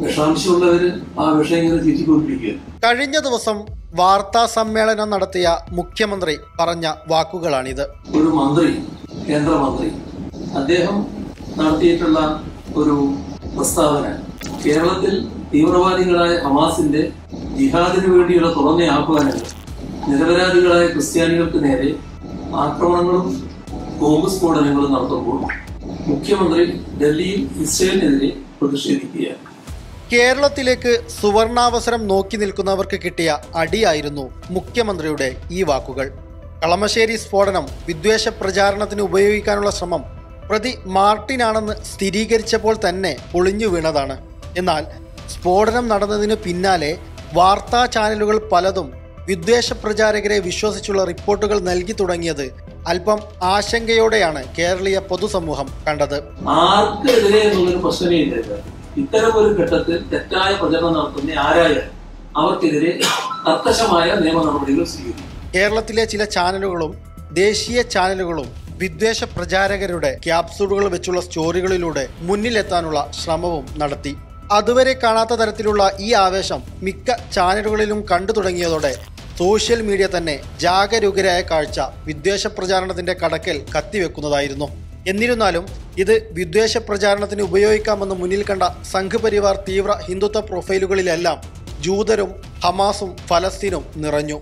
വിഷാംശമുള്ളവര് ആ വിഷം ഇങ്ങനെ തീറ്റിക്കൊണ്ടിരിക്കുക കഴിഞ്ഞ ദിവസം വാർത്താ സമ്മേളനം നടത്തിയ മുഖ്യമന്ത്രി പറഞ്ഞ വാക്കുകളാണിത് ഒരു മന്ത്രി കേന്ദ്രമന്ത്രി അദ്ദേഹം നടത്തിയിട്ടുള്ള ഒരു പ്രസ്താവന കേരളത്തിൽ തീവ്രവാദികളായ ഹമാസിന്റെ ജിഹാദിനു വേണ്ടിയുള്ള തുറന്ന ആഹ്വാനങ്ങൾ നിരപരാധികളായ ക്രിസ്ത്യാനികൾക്ക് നേരെ ആക്രമണങ്ങളും ബോംബ് സ്ഫോടനങ്ങളും നടത്തുമ്പോൾ മുഖ്യമന്ത്രി ഡൽഹിയിൽ ഇസ്രയേലിനെതിരെ പ്രതിഷേധിക്കുകയാണ് കേരളത്തിലേക്ക് സുവർണാവസരം നോക്കി നിൽക്കുന്നവർക്ക് കിട്ടിയ അടിയായിരുന്നു മുഖ്യമന്ത്രിയുടെ ഈ വാക്കുകൾ കളമശ്ശേരി സ്ഫോടനം വിദ്വേഷ പ്രചാരണത്തിന് ഉപയോഗിക്കാനുള്ള ശ്രമം പ്രതി മാർട്ടിനാണെന്ന് സ്ഥിരീകരിച്ചപ്പോൾ തന്നെ ഒളിഞ്ഞു വീണതാണ് എന്നാൽ സ്ഫോടനം നടന്നതിന് പിന്നാലെ വാർത്താ ചാനലുകൾ പലതും വിദ്വേഷ പ്രചാരകരെ വിശ്വസിച്ചുള്ള റിപ്പോർട്ടുകൾ നൽകി തുടങ്ങിയത് അല്പം ആശങ്കയോടെയാണ് കേരളീയ പൊതുസമൂഹം കണ്ടത് ആർക്കെതിരെ എന്നുള്ളൊരു പ്രശ്നമേ ഇല്ല ഇത്. ഇത്തരം ഒരു ഘട്ടത്തിൽ തെറ്റായ പ്രചരണം നടത്തുന്ന ആരായാലും അവർക്കെതിരെ കർക്കശമായ നിയമ നടപടികൾ സ്വീകരിക്കും കേരളത്തിലെ ചില ചാനലുകളും ദേശീയ ചാനലുകളും വിദ്വേഷ പ്രചാരകരുടെ ക്യാപ്സൂളുകൾ വെച്ചുള്ള സ്റ്റോറികളിലൂടെ മുന്നിലെത്താനുള്ള ശ്രമവും നടത്തി അതുവരെ കാണാത്ത തരത്തിലുള്ള ഈ ആവേശം മിക്ക ചാനലുകളിലും കണ്ടു തുടങ്ങിയതോടെ സോഷ്യൽ മീഡിയ തന്നെ ജാഗരൂകരായ കാഴ്ച വിദ്വേഷ പ്രചാരണത്തിന്റെ കടക്കൽ കത്തിവെക്കുന്നതായിരുന്നു എന്നിരുന്നാലും ഇത് വിദ്വേഷ പ്രചാരണത്തിന് ഉപയോഗിക്കാമെന്ന് മുന്നിൽ കണ്ട സംഘപരിവാർ തീവ്ര ഹിന്ദുത്വ പ്രൊഫൈലുകളിലെല്ലാം ജൂതരും ഹമാസും ഫലസ്തീനും നിറഞ്ഞു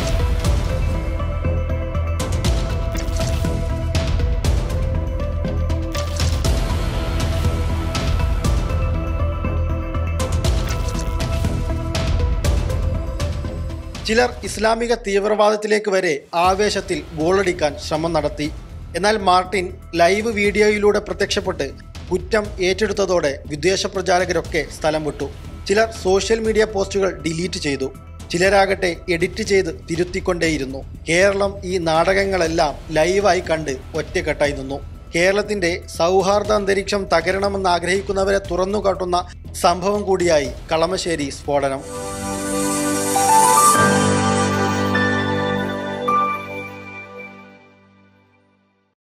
ചിലർ ഇസ്ലാമിക തീവ്രവാദത്തിലേക്ക് വരെ ആവേശത്തിൽ ഗോളടിക്കാൻ ശ്രമം നടത്തി എന്നാൽ മാർട്ടിൻ ലൈവ് വീഡിയോയിലൂടെ പ്രത്യക്ഷപ്പെട്ട് കുറ്റം ഏറ്റെടുത്തതോടെ വിദ്വേഷ പ്രചാരകരൊക്കെ സ്ഥലം വിട്ടു ചിലർ സോഷ്യൽ മീഡിയ പോസ്റ്റുകൾ ഡിലീറ്റ് ചെയ്തു ചിലരാകട്ടെ എഡിറ്റ് ചെയ്ത് തിരുത്തിക്കൊണ്ടേയിരുന്നു കേരളം ഈ നാടകങ്ങളെല്ലാം ലൈവായി കണ്ട് ഒറ്റക്കെട്ടായി നിന്നു കേരളത്തിന്റെ സൗഹാർദ്ദ അന്തരീക്ഷം തകരണമെന്ന് ആഗ്രഹിക്കുന്നവരെ തുറന്നുകാട്ടുന്ന സംഭവം കൂടിയായി കളമശ്ശേരി സ്ഫോടനം